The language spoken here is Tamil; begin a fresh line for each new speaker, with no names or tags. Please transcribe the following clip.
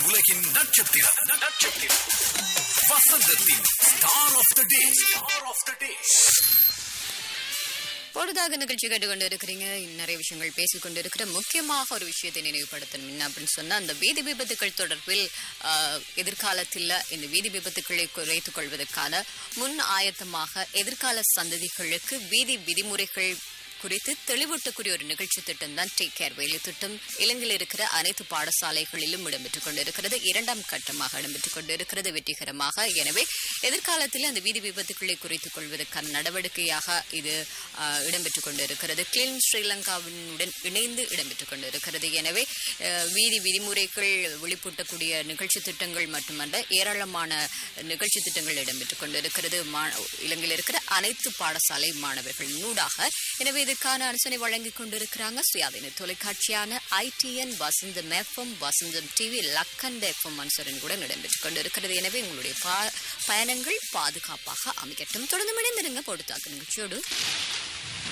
உலகின் நட்சத்திரம் நட்சத்திரம் வசந்தத்தின் star of the day star of the day
பொழுதாக நிகழ்ச்சி கேட்டுக்கொண்டு இருக்கிறீங்க நிறைய விஷயங்கள் பேசிக் கொண்டு இருக்கிற முக்கியமாக ஒரு விஷயத்தை நினைவுபடுத்தணும் என்ன அப்படின்னு சொன்னா அந்த வீதி விபத்துக்கள் தொடர்பில் ஆஹ், எதிர்காலத்தில் இந்த வீதி விபத்துக்களை குறைத்துக் கொள்வதற்கான முன் ஆயத்தமாக எதிர்கால சந்ததிகளுக்கு வீதி விதிமுறைகள் குறித்து தெளிவூட்டக்கூடிய ஒரு நிகழ்ச்சி திட்டம் தான் டேக் கேர் வேலை திட்டம் இலங்கையில் இருக்கிற அனைத்து பாடசாலைகளிலும் இடம்பெற்றுக் கொண்டிருக்கிறது இரண்டாம் கட்டமாக இடம்பெற்றுக் கொண்டிருக்கிறது வெற்றிகரமாக எனவே எதிர்காலத்தில் அந்த வீதி விபத்துக்களை குறைத்துக் கொள்வதற்கான நடவடிக்கையாக இது ஆஹ், இடம்பெற்றுக் கொண்டிருக்கிறது கிளீன் ஸ்ரீலங்காவினுடன் இணைந்து இடம்பெற்றுக் கொண்டிருக்கிறது எனவே ஆஹ், வீதி விதிமுறைகள் விழிப்பூட்டக்கூடிய நிகழ்ச்சி திட்டங்கள் மட்டுமல்ல ஏராளமான நிகழ்ச்சி திட்டங்கள் இடம்பெற்றுக் கொண்டிருக்கிறது மா- இலங்கையில் இருக்கிற அனைத்து பாடசாலை மாணவர்கள் நூடாக எனவே இதற்கான அனுசனை வழங்கிக் கொண்டிருக்கிறாங்க சுயாதீன தொலைக்காட்சியான ITN Vasantham FM Vasantham TV Lakhanda FM அனுசரணை கூட இடம்பெற்றுக் கொண்டிருக்கிறது எனவே உங்களுடைய பா- பயணங்கள் பாதுகாப்பாக அமைக்கட்டும் தொடர்ந்து மணிந்திருங்க பொடுத்தாக்கு நிகழ்ச்சியோடு